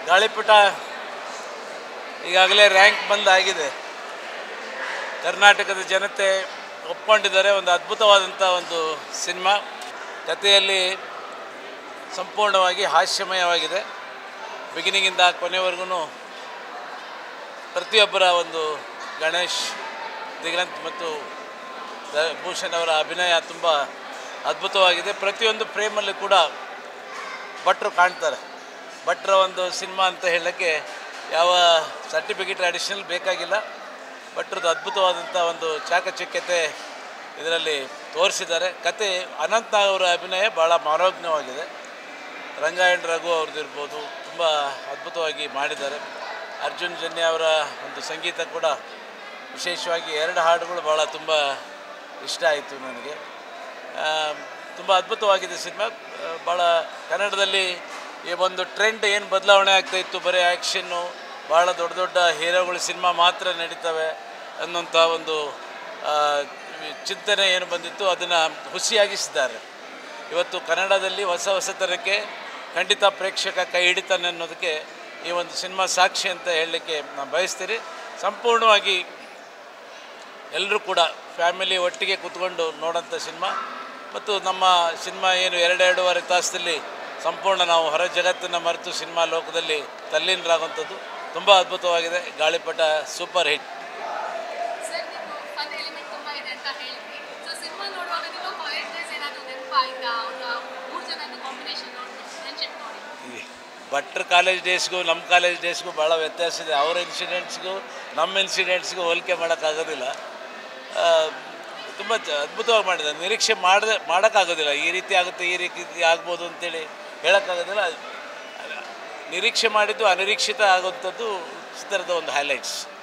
ಗಾಳಿಪಟ ಈಗಾಗಲೇ ರ್ಯಾಂಕ್ ಬಂದ್ ಆಗಿದೆ ಕರ್ನಾಟಕದ ಜನತೆ ಒಪ್ಕೊಂಡಿದ್ದಾರೆ ಒಂದು ಅದ್ಭುತವಾದಂಥ ಒಂದು ಸಿನಿಮಾ ಕಥೆಯಲ್ಲಿ ಸಂಪೂರ್ಣವಾಗಿ ಹಾಸ್ಯಮಯವಾಗಿದೆ ಬಿಗಿನಿಂಗಿಂದ ಕೊನೆವರೆಗೂ ಪ್ರತಿಯೊಬ್ಬರ ಒಂದು ಗಣೇಶ್ ದಿಗಂತ್ ಮತ್ತು ದ- ಭೂಷಣ್ ಅವರ ಅಭಿನಯ ತುಂಬ ಅದ್ಭುತವಾಗಿದೆ ಪ್ರತಿಯೊಂದು ಫ್ರೇಮಲ್ಲಿ ಕೂಡ ಭಟ್ರು ಕಾಣ್ತಾರೆ ಭಟ್ರ ಒಂದು ಸಿನಿಮಾ ಅಂತ ಹೇಳೋಕ್ಕೆ ಯಾವ ಸರ್ಟಿಫಿಕೇಟ್ ಅಡಿಷನಲ್ ಬೇಕಾಗಿಲ್ಲ ಭಟ್ರದ್ದು ಅದ್ಭುತವಾದಂಥ ಒಂದು ಚಾಕಚಕ್ಯತೆ ಇದರಲ್ಲಿ ತೋರಿಸಿದ್ದಾರೆ ಕತೆ ಅನಂತ್ ನಾಗ್ ಅವರ ಅಭಿನಯ ಭಾಳ ಮನೋಜ್ಞವಾಗಿದೆ ರಂಗಾಯಣ ರಘು ಅವ್ರದ್ದು ಇರ್ಬೋದು ತುಂಬ ಅದ್ಭುತವಾಗಿ ಮಾಡಿದ್ದಾರೆ ಅರ್ಜುನ್ ಜನ್ಯ ಅವರ ಒಂದು ಸಂಗೀತ ಕೂಡ ವಿಶೇಷವಾಗಿ ಎರಡು ಹಾಡುಗಳು ಭಾಳ ತುಂಬ ಇಷ್ಟ ಆಯಿತು ನನಗೆ ತುಂಬ ಅದ್ಭುತವಾಗಿದೆ ಸಿನಿಮಾ ಭಾಳ ಕನ್ನಡದಲ್ಲಿ ಈ ಒಂದು ಟ್ರೆಂಡ್ ಏನು ಬದಲಾವಣೆ ಆಗ್ತಾ ಇತ್ತು ಬರೀ ಆ್ಯಕ್ಷನ್ನು ಭಾಳ ದೊಡ್ಡ ದೊಡ್ಡ ಹೀರೋಗಳ ಸಿನಿಮಾ ಮಾತ್ರ ನಡೀತವೆ ಅನ್ನೋಂಥ ಒಂದು ಆ, ಚಿಂತನೆ ಏನು ಬಂದಿತ್ತು ಅದನ್ನು ಹುಸಿಯಾಗಿಸಿದ್ದಾರೆ ಇವತ್ತು ಕನ್ನಡದಲ್ಲಿ ಹೊಸ ಹೊಸತನಕ್ಕೆ ಖಂಡಿತ ಪ್ರೇಕ್ಷಕ ಕೈ ಹಿಡಿತಾನೆ ಅನ್ನೋದಕ್ಕೆ ಈ ಒಂದು ಸಿನಿಮಾ ಸಾಕ್ಷಿ ಅಂತ ಹೇಳಲಿಕ್ಕೆ ನಾನು ಬಯಸ್ತೀನಿ ಸಂಪೂರ್ಣವಾಗಿ ಎಲ್ಲರೂ ಕೂಡ ಫ್ಯಾಮಿಲಿ ಒಟ್ಟಿಗೆ ಕೂತ್ಕೊಂಡು ನೋಡೋಂಥ ಸಿನಿಮಾ ಮತ್ತು ನಮ್ಮ ಸಿನಿಮಾ ಏನು ಎರಡೆರಡೂವರೆ ತಾಸದಲ್ಲಿ ಸಂಪೂರ್ಣ ನಾವು ಹೊರ ಜಗತ್ತನ್ನು ಮರೆತು ಸಿನಿಮಾ ಲೋಕದಲ್ಲಿ ತಲ್ಲೀನರಾಗುವಂಥದ್ದು ತುಂಬ ಅದ್ಭುತವಾಗಿದೆ ಗಾಳಿಪಟ ಸೂಪರ್ ಹಿಟ್ ಸರ್ ನೀವು ಫನ್ ಎಲಿಮೆಂಟ್ ತುಂಬ ಇದೆ ಅಂತ ಹೇಳಿದ್ರಿ ಸೊ ಸಿನಿಮಾ ನೋಡುವಾಗ ನಿಮ್ಮ ಕಾಲೇಜ್ ಡೇಸ್ ಏನಾದರೂ ನೆನಪಾಯ್ತಾ ಒಂದು ಮೂರು ಜನದ ಕಾಂಬಿನೇಷನ್ ನೋಡಿ ಫ್ರೆಂಡ್ಶಿಪ್ ನೋಡಿ ಈ ಭಟ್ರ ಕಾಲೇಜ್ ಡೇಸ್ಗೂ ನಮ್ಮ ಕಾಲೇಜ್ ಡೇಸ್ಗೂ ಭಾಳ ವ್ಯತ್ಯಾಸ ಇದೆ ಅವರ ಇನ್ಸಿಡೆಂಟ್ಸ್ಗೂ ನಮ್ಮ ಇನ್ಸಿಡೆಂಟ್ಸ್ಗೂ ಹೋಲಿಕೆ ಮಾಡೋಕ್ಕಾಗೋದಿಲ್ಲ ತುಂಬ ಅದ್ಭುತವಾಗಿ ಮಾಡಿದ್ದಾರೆ ನಿರೀಕ್ಷೆ ಮಾಡದೆ ಮಾಡೋಕ್ಕಾಗೋದಿಲ್ಲ ಈ ರೀತಿ ಆಗುತ್ತೆ ಈ ರೀತಿ ಆಗ್ಬೋದು ಅಂತೇಳಿ ಹೇಳೋಕ್ಕಾಗೋದಿಲ್ಲ ನಿರೀಕ್ಷೆ ಮಾಡಿದ್ದು ಅನಿರೀಕ್ಷಿತ ಆಗುವಂಥದ್ದು ಚಿತ್ರದ ಒಂದು ಹೈಲೈಟ್ಸ್